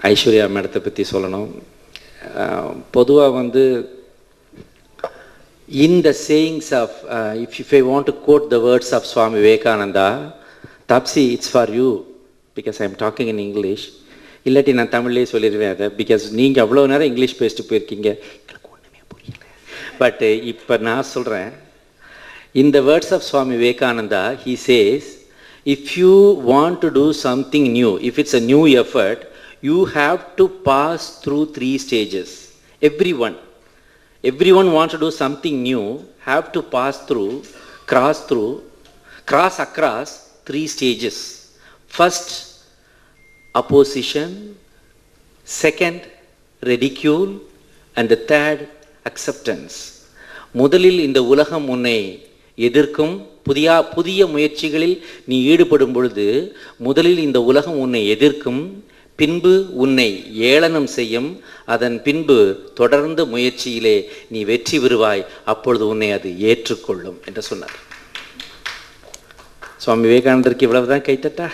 ஐஸ்வர்யா மேடத்தை பற்றி சொல்லணும் பொதுவாக வந்து in the sayings of, uh, if, if I want to quote the words of Swami Vivekananda, Tapsi, it's for you, because I'm talking in English. இல்லாட்டி நான் தமிழ்லேயே சொல்லிடுவேன் அதை பிகாஸ் நீங்கள் அவ்வளோ நேரம் இங்கிலீஷ் பேசிட்டு போயிருக்கீங்க எங்களுக்கு ஒன்றுமே புரியல பட் இப்போ நான் சொல்கிறேன் In the words of Swami Vivekananda, he says, if you want to do something new, if it's a new effort, you have to pass through three stages. Everyone. Everyone wants to do something new, have to pass through, cross through, cross across three stages. First, opposition. Second, ridicule. And the third, acceptance. முதலில் இந்த உலகம் உன்னை எதிர்க்கும் புதிய புதிய முயற்சிகளில் நீ ஈடுபடும் பொழுது முதலில் இந்த உலகம் உன்னை எதிர்க்கும் பின்பு உன்னை ஏளனம் செய்யும் அதன் பின்பு தொடர்ந்து முயற்சியிலே நீ வெற்றி பெறுவாய் அப்பொழுது உன்னை அது ஏற்றுக்கொள்ளும் என்று சொன்னார் சுவாமி விவேகானந்தருக்கு இவ்வளவுதான் கைத்தட்டா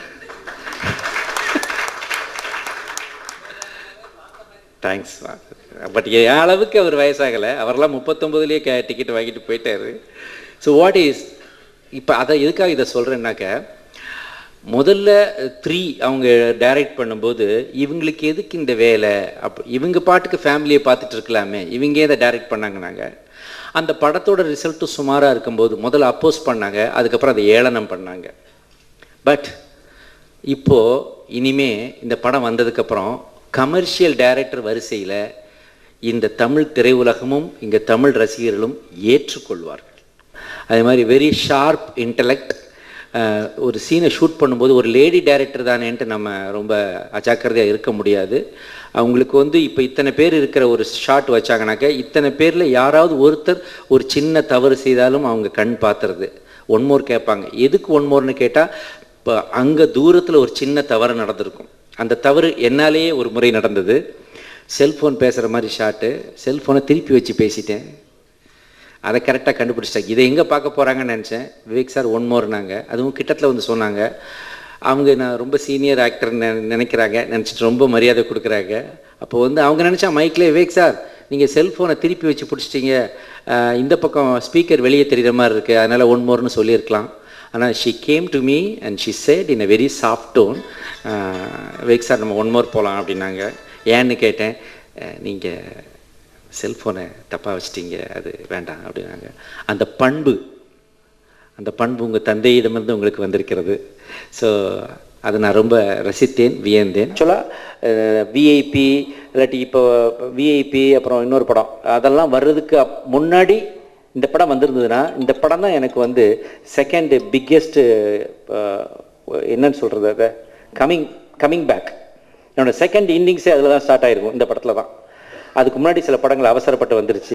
தேங்க்ஸ் பட் என் அளவுக்கு அவர் வயசாகலை அவரெல்லாம் முப்பத்தொம்பதுலேயே க டிக்கெட் வாங்கிட்டு போயிட்டாரு ஸோ வாட் இஸ் இப்போ அதை எதுக்காக இதை சொல்கிறேன்னாக்க முதல்ல த்ரீ அவங்க டைரக்ட் பண்ணும்போது இவங்களுக்கு எதுக்கு இந்த வேலை அப் இவங்க பாட்டுக்கு ஃபேமிலியை பார்த்துட்டு இருக்கலாமே இவங்க இதை டைரக்ட் பண்ணாங்கனாங்க அந்த படத்தோட ரிசல்ட்டும் சுமாராக இருக்கும்போது முதல்ல அப்போஸ் பண்ணாங்க அதுக்கப்புறம் அதை ஏளனம் பண்ணாங்க பட் இப்போது இனிமே இந்த படம் வந்ததுக்கப்புறம் கமர்ஷியல் டைரக்டர் வரிசையில் இந்த தமிழ் திரையுலகமும் இங்கே தமிழ் ரசிகர்களும் ஏற்றுக்கொள்வார்கள் அதே மாதிரி வெரி ஷார்ப் இன்டலெக்ட் ஒரு சீனை ஷூட் பண்ணும்போது ஒரு லேடி டைரக்டர் தானேன்ட்டு நம்ம ரொம்ப அஜாக்கிரதையாக இருக்க முடியாது அவங்களுக்கு வந்து இப்போ இத்தனை பேர் இருக்கிற ஒரு ஷாட் வச்சாங்கனாக்க இத்தனை பேரில் யாராவது ஒருத்தர் ஒரு சின்ன தவறு செய்தாலும் அவங்க கண் பார்த்துறது ஒன்மோர் கேட்பாங்க எதுக்கு ஒன்மோர்னு கேட்டால் இப்போ அங்கே தூரத்தில் ஒரு சின்ன தவறு நடந்திருக்கும் அந்த தவறு என்னாலேயே ஒரு முறை நடந்தது செல்ஃபோன் பேசுகிற மாதிரி ஷாட்டு செல்ஃபோனை திருப்பி வச்சு பேசிட்டேன் அதை கரெக்டாக கண்டுபிடிச்சிட்டாங்க இதை எங்கே பார்க்க போகிறாங்கன்னு நினச்சேன் விவேக் சார் ஒன் மோர்னாங்க அதுவும் கிட்டத்தில் வந்து சொன்னாங்க அவங்க நான் ரொம்ப சீனியர் ஆக்டர் நினைக்கிறாங்க நினச்சிட்டு ரொம்ப மரியாதை கொடுக்குறாங்க அப்போ வந்து அவங்க நினச்சா மைக்கில் விவேக் சார் நீங்கள் செல்ஃபோனை திருப்பி வச்சு பிடிச்சிட்டிங்க இந்த பக்கம் ஸ்பீக்கர் வெளியே தெரிகிற மாதிரி இருக்குது அதனால் ஒன் மோர்னு சொல்லியிருக்கலாம் ஆனால் she came to me and she said in a very soft tone Vivek sir நம்ம ஒன் மோர் போகலாம் அப்படின்னாங்க ஏன்னு கேட்டேன் நீங்கள் செல்ஃபோனை தப்பாக வச்சிட்டீங்க அது வேண்டாம் அப்படின்னாங்க அந்த பண்பு அந்த பண்பு உங்கள் தந்தையிடமிருந்து உங்களுக்கு வந்திருக்கிறது ஸோ அதை நான் ரொம்ப ரசித்தேன் வியந்தேன் ஆக்சுவலாக விஐபி இல்லாட்டி இப்போ விஐபி அப்புறம் இன்னொரு படம் அதெல்லாம் வர்றதுக்கு அப் முன்னாடி இந்த படம் வந்திருந்ததுன்னா இந்த படம் தான் எனக்கு வந்து செகண்ட் பிக்கெஸ்ட்டு என்னன்னு சொல்கிறது அதை கமிங் கமிங் பேக் என்னோட செகண்ட் இன்னிங்ஸே அதில் தான் ஸ்டார்ட் ஆயிருக்கும் இந்த படத்தில் தான் அதுக்கு முன்னாடி சில படங்கள் அவசரப்பட்டு வந்துருச்சு